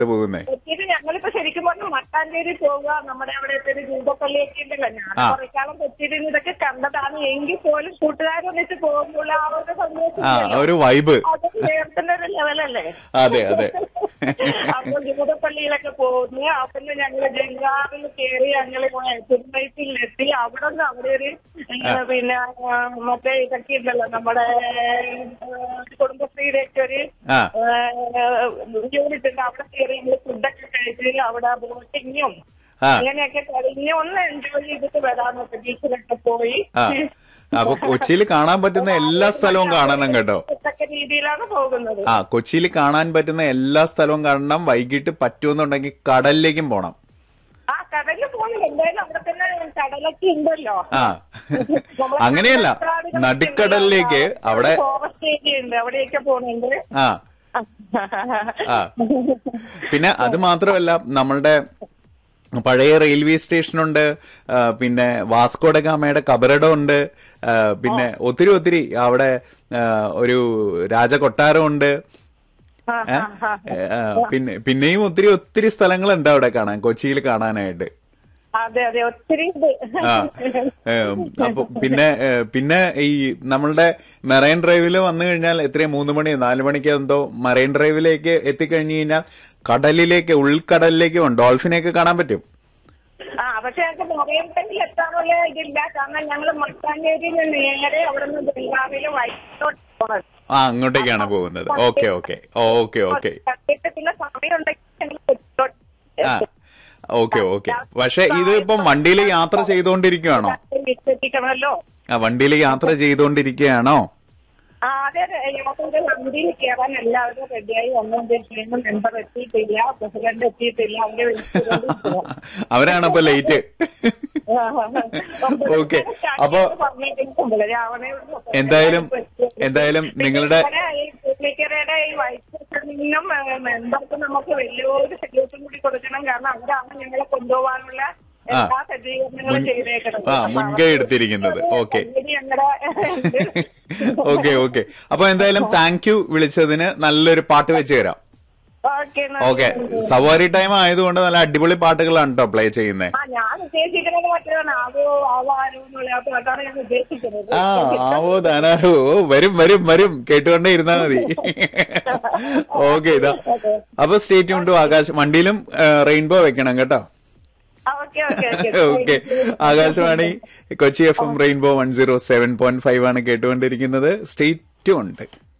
പോകുന്നേ കൊച്ചിയിൽ ഞങ്ങളിപ്പോ ശരിക്കും പറഞ്ഞ മട്ടാഞ്ചേരി പോവുക നമ്മുടെ അവിടെ ഒരു രൂപപ്പള്ളിയൊക്കെ ഉണ്ടല്ലോ ഞാൻ ആ. കുറേക്കാലം കൊച്ചിയിൽ നിന്ന് ഇതൊക്കെ കണ്ടതാണ് എങ്കിൽ പോലും കൂട്ടുകാരൊന്നിച്ച് പോകുമ്പോൾ ആ ഒരു സന്തോഷം ആ ഉണ്ടല്ലോ. ഒരു വൈബ് അത് ചേർത്തുന്ന ഒരു ലെവലല്ലേ അതെ അതെ അപ്പൊ രൂപപ്പള്ളിയിലൊക്കെ പോകുന്നു അവിടുന്ന് ഞങ്ങള് ജങ്കാറിൽ കയറി ഞങ്ങള് തിരുമൈത്തിലെത്തി അവിടെ നിന്ന് അവിടെ ഒരു ഏ, പിന്നെ ആ, മറ്റേ ഇതൊക്കെ ഉണ്ടല്ലോ നമ്മുടെ ഏ, കുടുംബശ്രീയുടെ ഒക്കെ ഒരു ആ യൂണിറ്റ് ഉണ്ട് അവിടെ കയറി ഞങ്ങള് ഫുഡൊക്കെ കഴിച്ച് അവിടെ ബോട്ടിങ്ങും ആ അങ്ങനെയൊക്കെ കഴിഞ്ഞ് ഒന്ന് എൻജോയ് ചെയ്തിട്ട് വരാന്നൊക്കെ ബീച്ചിലൊക്കെ പോയി ആ അപ്പൊ കൊച്ചിയിൽ കാണാൻ പറ്റുന്ന എല്ലാ സ്ഥലവും കാണണം കേട്ടോ ഇതൊക്കെ രീതിയിലാണ് പോകുന്നത് ആ കൊച്ചിയിൽ കാണാൻ പറ്റുന്ന എല്ലാ സ്ഥലവും കാണണം വൈകിട്ട് പറ്റുമെന്നുണ്ടെങ്കിൽ കടലിലേക്കും പോണം ആ കടലിൽ പോകുന്നില്ല എന്തായാലും അവിടെ തന്നെ കടലൊക്കെ ഉണ്ടല്ലോ ആ നമ്മളെ അങ്ങനെയല്ല കടൽപ്പാടുകളൊക്കെ നടുക്കടലിലേക്ക് ഉണ്ടല്ലോ. അവിടെ ഫോറസ്റ്റ് ഏരിയ ഉണ്ട് അവിടെയൊക്കെ പോകുന്നുണ്ട് ആ ആ പിന്നെ അത് മാത്രമല്ല നമ്മളുടെ പഴയ റെയിൽവേ സ്റ്റേഷനുണ്ട് ആ, പിന്നെ വാസ്കോഡ ഗാമയുടെ കബറടം ഉണ്ട് ആ, പിന്നെ ഒത്തിരി ഒത്തിരി അവിടെ ആ, ഒരു രാജകൊട്ടാരമുണ്ട് ആ, ഏ? ആ, ആ. ആ, പിന്നെ പിന്നെയും ഒത്തിരി ഒത്തിരി സ്ഥലങ്ങളുണ്ട് അവിടെ കാണാൻ കൊച്ചിയിൽ കാണാനായിട്ട് അതെ അതെ ഒത്തിരി ഉണ്ട് ആ ഏം, അപ്പൊ പിന്നെ ഏ, പിന്നെ ഈ നമ്മളുടെ മെറൈൻ ഡ്രൈവിൽ വന്നു കഴിഞ്ഞാൽ എത്രയും മൂന്ന് മണി നാല് മണിക്ക് എന്തോ മറൈൻ ഡ്രൈവിലേക്ക് എത്തിക്കഴിഞ്ഞു കഴിഞ്ഞാൽ കടലിലേക്ക് ഉൾക്കടലിലേക്ക് പോകും ഡോൾഫിനെയൊക്കെ കാണാൻ പറ്റും ആ പക്ഷെ ഞങ്ങൾക്ക് മറിയമ്പറ്റിൽ എത്താനുള്ള ഇതില്ല കാരണം ഞങ്ങള് മട്ടാഞ്ചേരിയിൽ നിന്ന് നേരെ അവിടെ നിന്ന് ബംഗാളില് വൈകിട്ടോട്ട് പോകണം ആ അങ്ങോട്ടേക്കാണ് പോകുന്നത് ഓക്കെ ഓക്കെ ഓക്കെ ഓക്കെ കണ്ടിട്ട് പിന്നെ സമയം ഉണ്ടെങ്കിൽ ഞങ്ങൾ കൊച്ചിലോട്ട് ആ ഓക്കെ ഓക്കെ പക്ഷെ ഇത് ഇപ്പം വണ്ടിയിൽ യാത്ര ചെയ്തുകൊണ്ടിരിക്കുകയാണോ വിശ്വസിക്കണമല്ലോ ആ വണ്ടിയിൽ യാത്ര ചെയ്തുകൊണ്ടിരിക്കുകയാണോ ആ അതെ അതെ യാത്രയുടെ വണ്ടിയിൽ കയറാൻ എല്ലാവരും റെഡിയായി വന്നുകൊണ്ടിരിക്കുന്നു മെമ്പർ എത്തിയിട്ടില്ല പ്രസിഡന്റ് എത്തിയിട്ടില്ല അവരെ വിളിച്ചുകൊണ്ടിരിക്കുന്നു. അവരാണപ്പോ ലേറ്റ് ഓക്കെ അപ്പൊ പറഞ്ഞിട്ടുണ്ട്. രാവണ ഒരു എന്തായാലും എന്തായാലും പിന്നെ നിങ്ങളുടെ ഇങ്ങനെ ഈ പുള്ളിക്കരയുടെ ഈ വൈസ് പ്രസിഡന്റിനും മെമ്പർക്ക് നമുക്ക് വലിയൊരു സല്യൂട്ടും കൂടി കൊടുക്കണം കാരണം അവരാണ് ഞങ്ങളെ കൊണ്ടുപോകാനുള്ള എല്ലാ സജ്ജീകരണങ്ങളും മുൻ- ചെയ്തേക്കണം ആ, മുൻകൈ എടുത്തിരിക്കുന്നത്. ഓക്കേ. ഞങ്ങളുടെ ഓക്കെ ഓക്കെ അപ്പൊ എന്തായാലും താങ്ക് യു വിളിച്ചതിന് നല്ലൊരു പാട്ട് വെച്ച് തരാം ഓക്കെ ഓക്കെ സവാരി ടൈം ആയതുകൊണ്ട് നല്ല അടിപൊളി പാട്ടുകളാണ് കേട്ടോ പ്ലേ ചെയ്യുന്നത് ആ ഞാൻ ഉദ്ദേശിക്കുന്നത് മറ്റേതാണ് ആവോ ആവോ ആരോ എന്നുള്ള ആ പാട്ടാണ് ഞാൻ ഉദ്ദേശിക്കുന്നത് ആ ആവോ താനാരോ ഓ, വരും വരും വരും കേട്ടുകൊണ്ടേ ഇരുന്നാ മതി ഓക്കെ ഇതാ അപ്പൊ സ്റ്റേറ്റ് ഉണ്ട് ആകാശ് വണ്ടിയിലും റെയിൻബോ വെക്കണം കേട്ടോ okay okay okay Akashvani Kochi F M rainbow one zero seven point five ആണ് കേട്ടുകൊണ്ടിരിക്കുന്നത് സ്റ്റേറ്റ് ഉണ്ട്